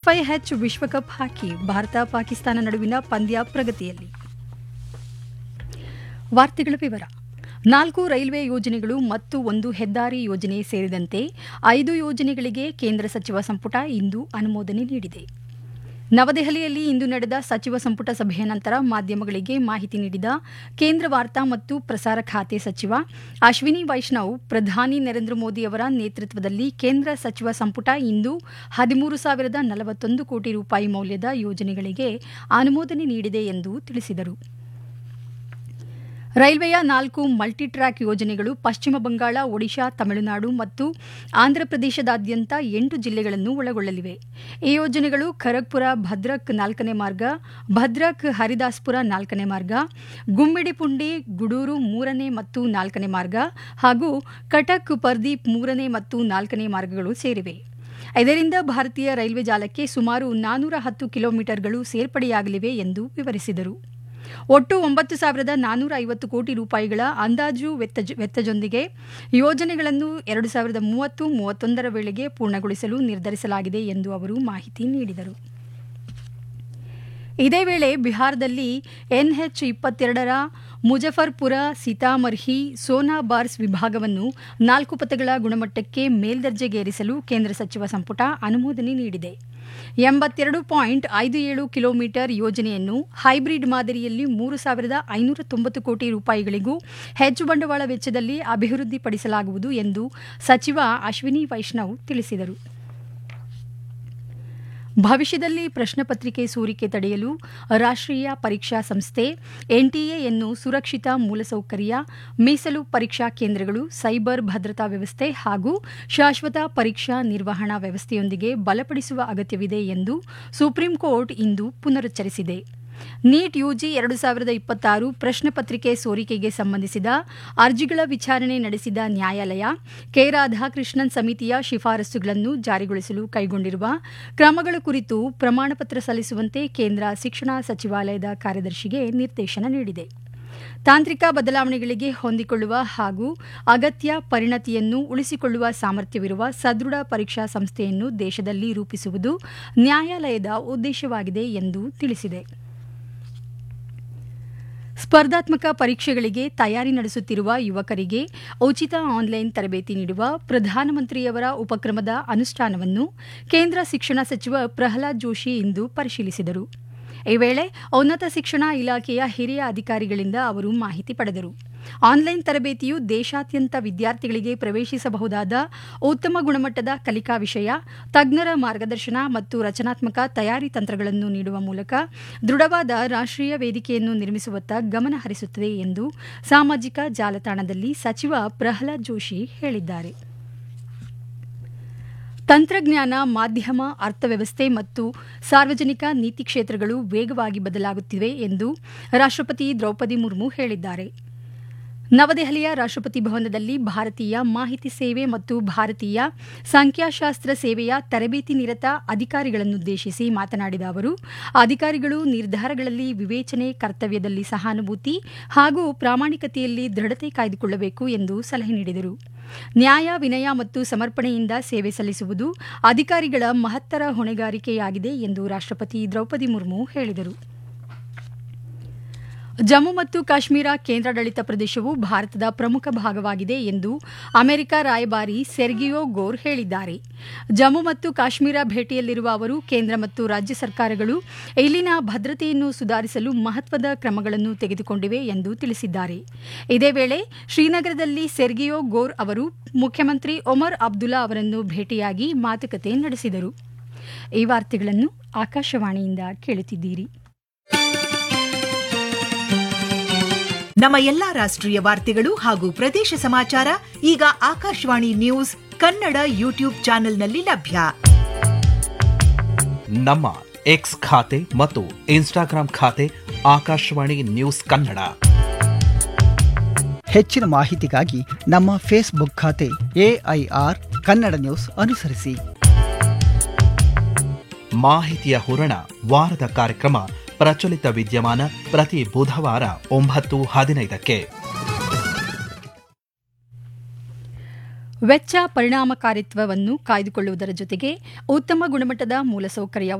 FIH ವಿಶ್ವಕಪ್ ಹಾಕಿ ಭಾರತ ಪಾಕಿಸ್ತಾನ ನಡುವಿನ ಪಂದ್ಯ ಪ್ರಗತಿಯಲ್ಲಿ ವಾರ್ತೆಗಳ ವಿವರ ನಾಲ್ಕು ರೈಲ್ವೆ ಯೋಜನೆಗಳು ಮತ್ತು ಒಂದು ಹೆದ್ದಾರಿ ಯೋಜನೆ ಸೇರಿದಂತೆ ಐದು ಯೋಜನೆಗಳಿಗೆ ಕೇಂದ್ರ ಸಚಿವ ಸಂಪುಟ ಇಂದು ಅನುಮೋದನೆ ನೀಡಿದೆ ನವದೆಹಲಿಯಲ್ಲಿ ಇಂದು ನಡೆದ ಸಚಿವ ಸಂಪುಟ ಸಭೆಯ ನಂತರ ಮಾಧ್ಯಮಗಳಿಗೆ ಮಾಹಿತಿ ನೀಡಿದ ಕೇಂದ್ರ ವಾರ್ತಾ ಮತ್ತು ಪ್ರಸಾರ ಖಾತೆ ಸಚಿವ ಅಶ್ವಿನಿ ವೈಷ್ಣವ್ ಪ್ರಧಾನಿ ನರೇಂದ್ರ ಮೋದಿ ಅವರ ನೇತೃತ್ವದಲ್ಲಿ ಕೇಂದ್ರ ಸಚಿವ ಸಂಪುಟ ಇಂದು ಹದಿಮೂರು ಸಾವಿರದ ನಲವತ್ತೊಂದು ಕೋಟಿ ರೂಪಾಯಿ ಮೌಲ್ಯದ ಯೋಜನೆಗಳಿಗೆ ಅನುಮೋದನೆ ನೀಡಿದೆ ಎಂದು ತಿಳಿಸಿದರು ರೈಲ್ವೆಯ ನಾಲ್ಕು ಮಲ್ಟಿ ಟ್ರ್ಯಾಕ್ ಯೋಜನೆಗಳು ಪಶ್ಚಿಮ ಬಂಗಾಳ ಒಡಿಶಾ ತಮಿಳುನಾಡು ಮತ್ತು ಆಂಧ್ರಪ್ರದೇಶದಾದ್ಯಂತ ಎಂಟು ಜಿಲ್ಲೆಗಳನ್ನು ಒಳಗೊಳ್ಳಲಿವೆ ಈ ಯೋಜನೆಗಳು ಖರಗ್ಪುರ ಭದ್ರಕ್ ನಾಲ್ಕನೇ ಮಾರ್ಗ ಭದ್ರಕ್ ಹರಿದಾಸ್ಪುರ ನಾಲ್ಕನೇ ಮಾರ್ಗ ಗುಮ್ಮಿಡಿಪುಂಡಿ ಗುಡೂರು ಮೂರನೇ ಮತ್ತು ನಾಲ್ಕನೇ ಮಾರ್ಗ ಹಾಗೂ ಕಟಕ್ ಪರ್ದೀಪ್ ಮೂರನೇ ಮತ್ತು ನಾಲ್ಕನೇ ಮಾರ್ಗಗಳು ಸೇರಿವೆ ಇದರಿಂದ ಭಾರತೀಯ ರೈಲ್ವೆ ಜಾಲಕ್ಕೆ ಸುಮಾರು ನಾನೂರ ಹತ್ತು ಕಿಲೋಮೀಟರ್ಗಳು ಸೇರ್ಪಡೆಯಾಗಲಿವೆ ಎಂದು ವಿವರಿಸಿದರು ಒಟ್ಟು ಒಂಬತ್ತು ಸಾವಿರದ ನಾನೂರ ಐವತ್ತು ಕೋಟಿ ರೂಪಾಯಿಗಳ ಅಂದಾಜು ವೆಚ್ಚದೊಂದಿಗೆ ಯೋಜನೆಗಳನ್ನು ಎರಡು ಸಾವಿರದ ಮೂವತ್ತು ಮೂವತ್ತೊಂದರ ವೇಳೆಗೆ ಪೂರ್ಣಗೊಳಿಸಲು ನಿರ್ಧರಿಸಲಾಗಿದೆ ಎಂದು ಅವರು ಮಾಹಿತಿ ನೀಡಿದರು ಇದೇ ವೇಳೆ ಬಿಹಾರದಲ್ಲಿ ಎನ್ಎಚ್ ಇಪ್ಪತ್ತೆರಡರ ಮುಜಫರ್ಪುರ ಸೀತಾಮರ್ಹಿ ಸೋನಾ ಬಾರ್ಸ್ ವಿಭಾಗವನ್ನು ನಾಲ್ಕು ಪಥಗಳ ಗುಣಮಟ್ಟಕ್ಕೆ ಮೇಲ್ದರ್ಜೆಗೇರಿಸಲು ಕೇಂದ್ರ ಸಚಿವ ಸಂಪುಟ ಅನುಮೋದನೆ ನೀಡಿದೆ ಎಂಬತ್ತೆರಡು ಪಾಯಿಂಟ್ ಐದು ಏಳು ಕಿಲೋಮೀಟರ್ ಯೋಜನೆಯನ್ನು ಹೈಬ್ರಿಡ್ ಮಾದರಿಯಲ್ಲಿ ಮೂರು ಸಾವಿರದ ಐನೂರ ತೊಂಬತ್ತು ಕೋಟಿ ರೂಪಾಯಿಗಳಿಗೂ ಹೆಚ್ಚು ಬಂಡವಾಳ ವೆಚ್ಚದಲ್ಲಿ ಅಭಿವೃದ್ಧಿಪಡಿಸಲಾಗುವುದು ಎಂದು ಸಚಿವ ಅಶ್ವಿನಿ ವೈಷ್ಣವ್ ತಿಳಿಸಿದರು ಭವಿಷ್ಯದಲ್ಲಿ ಪ್ರಶ್ನೆ ಪತ್ರಿಕೆ ಸೋರಿಕೆ ತಡೆಯಲು ರಾಷ್ಟ್ರೀಯ ಪರೀಕ್ಷಾ ಸಂಸ್ಥೆ ಎನ್ಟಿಎಯನ್ನು ಸುರಕ್ಷಿತ ಮೂಲಸೌಕರ್ಯ ಮೀಸಲು ಪರೀಕ್ಷಾ ಕೇಂದ್ರಗಳು ಸೈಬರ್ ಭದ್ರತಾ ವ್ಯವಸ್ಥೆ ಹಾಗೂ ಶಾಶ್ವತ ಪರೀಕ್ಷಾ ನಿರ್ವಹಣಾ ವ್ಯವಸ್ಥೆಯೊಂದಿಗೆ ಬಲಪಡಿಸುವ ಅಗತ್ಯವಿದೆ ಎಂದು ಸುಪ್ರೀಂ ಕೋರ್ಟ್ ಇಂದು ಪುನರುಚ್ಚರಿಸಿದೆ ನೀಟ್ ಯುಜಿ ಎರಡು ಸಾವಿರದ ಇಪ್ಪತ್ತಾರು ಪ್ರಶ್ನೆ ಪತ್ರಿಕೆ ಸೋರಿಕೆಗೆ ಸಂಬಂಧಿಸಿದ ಅರ್ಜಿಗಳ ವಿಚಾರಣೆ ನಡೆಸಿದ ನ್ಯಾಯಾಲಯ ಕೆ ರಾಧಾಕೃಷ್ಣನ್ ಸಮಿತಿಯ ಶಿಫಾರಸುಗಳನ್ನು ಜಾರಿಗೊಳಿಸಲು ಕೈಗೊಂಡಿರುವ ಕ್ರಮಗಳ ಕುರಿತು ಪ್ರಮಾಣಪತ್ರ ಸಲ್ಲಿಸುವಂತೆ ಕೇಂದ್ರ ಶಿಕ್ಷಣ ಸಚಿವಾಲಯದ ಕಾರ್ಯದರ್ಶಿಗೆ ನಿರ್ದೇಶನ ನೀಡಿದೆ ತಾಂತ್ರಿಕ ಬದಲಾವಣೆಗಳಿಗೆ ಹೊಂದಿಕೊಳ್ಳುವ ಹಾಗೂ ಅಗತ್ಯ ಪರಿಣತಿಯನ್ನು ಉಳಿಸಿಕೊಳ್ಳುವ ಸಾಮರ್ಥ್ಯವಿರುವ ಸದೃಢ ಪರೀಕ್ಷಾ ಸಂಸ್ಥೆಯನ್ನು ದೇಶದಲ್ಲಿ ರೂಪಿಸುವುದು ನ್ಯಾಯಾಲಯದ ಉದ್ದೇಶವಾಗಿದೆ ಎಂದು ತಿಳಿಸಿದೆ ಸ್ಪರ್ಧಾತ್ಮಕ ಪರೀಕ್ಷೆಗಳಿಗೆ ತಯಾರಿ ನಡೆಸುತ್ತಿರುವ ಯುವಕರಿಗೆ ಉಚಿತ ಆನ್ಲೈನ್ ತರಬೇತಿ ನೀಡುವ ಪ್ರಧಾನಮಂತ್ರಿಯವರ ಉಪಕ್ರಮದ ಅನುಷ್ಠಾನವನ್ನು ಕೇಂದ್ರ ಶಿಕ್ಷಣ ಸಚಿವ ಪ್ರಹ್ಲಾದ್ ಜೋಶಿ ಇಂದು ಪರಿಶೀಲಿಸಿದರು ಈ ವೇಳೆ ಉನ್ನತ ಶಿಕ್ಷಣ ಇಲಾಖೆಯ ಹಿರಿಯ ಅಧಿಕಾರಿಗಳಿಂದ ಅವರು ಮಾಹಿತಿ ಪಡೆದರು ಆನ್ಲೈನ್ ತರಬೇತಿಯು ದೇಶಾದ್ಯಂತ ವಿದ್ಯಾರ್ಥಿಗಳಿಗೆ ಪ್ರವೇಶಿಸಬಹುದಾದ ಉತ್ತಮ ಗುಣಮಟ್ಟದ ಕಲಿಕಾ ವಿಷಯ ತಜ್ಞರ ಮಾರ್ಗದರ್ಶನ ಮತ್ತು ರಚನಾತ್ಮಕ ತಯಾರಿ ತಂತ್ರಗಳನ್ನು ನೀಡುವ ಮೂಲಕ ದೃಢವಾದ ರಾಷ್ಟ್ರೀಯ ವೇದಿಕೆಯನ್ನು ನಿರ್ಮಿಸುವತ್ತ ಗಮನ ಹರಿಸುತ್ತದೆ ಎಂದು ಸಾಮಾಜಿಕ ಜಾಲತಾಣದಲ್ಲಿ ಸಚಿವ ಪ್ರಹ್ಲಾದ್ ಜೋಶಿ ಹೇಳಿದ್ದಾರೆ ತಂತ್ರಜ್ಞಾನ ಮಾಧ್ಯಮ ಅರ್ಥವ್ಯವಸ್ಥೆ ಮತ್ತು ಸಾರ್ವಜನಿಕ ನೀತಿ ಕ್ಷೇತ್ರಗಳು ವೇಗವಾಗಿ ಬದಲಾಗುತ್ತಿವೆ ಎಂದು ರಾಷ್ಟ್ರಪತಿ ದ್ರೌಪದಿ ಮುರ್ಮು ಹೇಳಿದ್ದಾರೆ ನವದೆಹಲಿಯ ರಾಷ್ಟ್ರಪತಿ ಭವನದಲ್ಲಿ ಭಾರತೀಯ ಮಾಹಿತಿ ಸೇವೆ ಮತ್ತು ಭಾರತೀಯ ಸಂಖ್ಯಾಶಾಸ್ತ್ರ ಸೇವೆಯ ತರಬೇತಿ ನಿರತ ಅಧಿಕಾರಿಗಳನ್ನುದ್ದೇಶಿಸಿ ಮಾತನಾಡಿದ ಅವರು ಅಧಿಕಾರಿಗಳು ನಿರ್ಧಾರಗಳಲ್ಲಿ ವಿವೇಚನೆ ಕರ್ತವ್ಯದಲ್ಲಿ ಸಹಾನುಭೂತಿ ಹಾಗೂ ಪ್ರಾಮಾಣಿಕತೆಯಲ್ಲಿ ದೃಢತೆ ಕಾಯ್ದುಕೊಳ್ಳಬೇಕು ಎಂದು ಸಲಹೆ ನೀಡಿದರು ನ್ಯಾಯ ವಿನಯ ಮತ್ತು ಸಮರ್ಪಣೆಯಿಂದ ಸೇವೆ ಸಲ್ಲಿಸುವುದು ಅಧಿಕಾರಿಗಳ ಮಹತ್ತರ ಹೊಣೆಗಾರಿಕೆಯಾಗಿದೆ ಎಂದು ರಾಷ್ಟ್ರಪತಿ ದ್ರೌಪದಿ ಮುರ್ಮು ಹೇಳಿದರು ಜಮ್ಮು ಮತ್ತು ಕಾಶ್ಮೀರ ಕೇಂದ್ರಾಡಳಿತ ಪ್ರದೇಶವು ಭಾರತದ ಪ್ರಮುಖ ಭಾಗವಾಗಿದೆ ಎಂದು ಅಮೆರಿಕ ರಾಯಭಾರಿ ಸೆರ್ಗಿಯೋ ಗೋರ್ ಹೇಳಿದ್ದಾರೆ ಜಮ್ಮು ಮತ್ತು ಕಾಶ್ಮೀರ ಭೇಟಿಯಲ್ಲಿರುವ ಅವರು ಕೇಂದ್ರ ಮತ್ತು ರಾಜ್ಯ ಸರ್ಕಾರಗಳು ಇಲ್ಲಿನ ಭದ್ರತೆಯನ್ನು ಸುಧಾರಿಸಲು ಮಹತ್ವದ ಕ್ರಮಗಳನ್ನು ತೆಗೆದುಕೊಂಡಿವೆ ಎಂದು ತಿಳಿಸಿದ್ದಾರೆ ಇದೇ ವೇಳೆ ಶ್ರೀನಗರದಲ್ಲಿ ಸೆರ್ಗಿಯೋ ಗೋರ್ ಅವರು ಮುಖ್ಯಮಂತ್ರಿ ಒಮರ್ ಅಬ್ದುಲ್ಲಾ ಅವರನ್ನು ಭೇಟಿಯಾಗಿ ಮಾತುಕತೆ ನಡೆಸಿದರು ಈ ವಾರ್ತೆಗಳನ್ನು ಆಕಾಶವಾಣಿಯಿಂದ ಕೇಳುತ್ತಿದ್ದೀರಿ ನಮ್ಮ ಎಲ್ಲಾ ರಾಷ್ಟ್ರೀಯ ವಾರ್ತೆಗಳು ಹಾಗೂ ಪ್ರದೇಶ ಸಮಾಚಾರ ಈಗ ಆಕಾಶವಾಣಿ ನ್ಯೂಸ್ ಕನ್ನಡ ಯೂಟ್ಯೂಬ್ ಚಾನೆಲ್ನಲ್ಲಿ ಲಭ್ಯ ನಮ್ಮ ಎಕ್ಸ್ ಖಾತೆ ಮತ್ತು ಇನ್ಸ್ಟಾಗ್ರಾಂ ಖಾತೆ ಆಕಾಶವಾಣಿ ನ್ಯೂಸ್ ಕನ್ನಡ ಹೆಚ್ಚಿನ ಮಾಹಿತಿಗಾಗಿ ನಮ್ಮ ಫೇಸ್ಬುಕ್ ಖಾತೆ ಎಐಆರ್ ಕನ್ನಡ ನ್ಯೂಸ್ ಅನುಸರಿಸಿ ಮಾಹಿತಿಯ ಹೂರಣ ವಾರದ ಕಾರ್ಯಕ್ರಮ ಪ್ರಚಲಿತ ವಿದ್ಯಮಾನ ಪ್ರತಿ ಬುಧವಾರ ಒಂಬತ್ತು ಹದಿನೈದಕ್ಕೆ ವೆಚ್ಚ ಪರಿಣಾಮಕಾರಿತ್ವವನ್ನು ಕಾಯ್ದುಕೊಳ್ಳುವುದರ ಜೊತೆಗೆ ಉತ್ತಮ ಗುಣಮಟ್ಟದ ಮೂಲಸೌಕರ್ಯ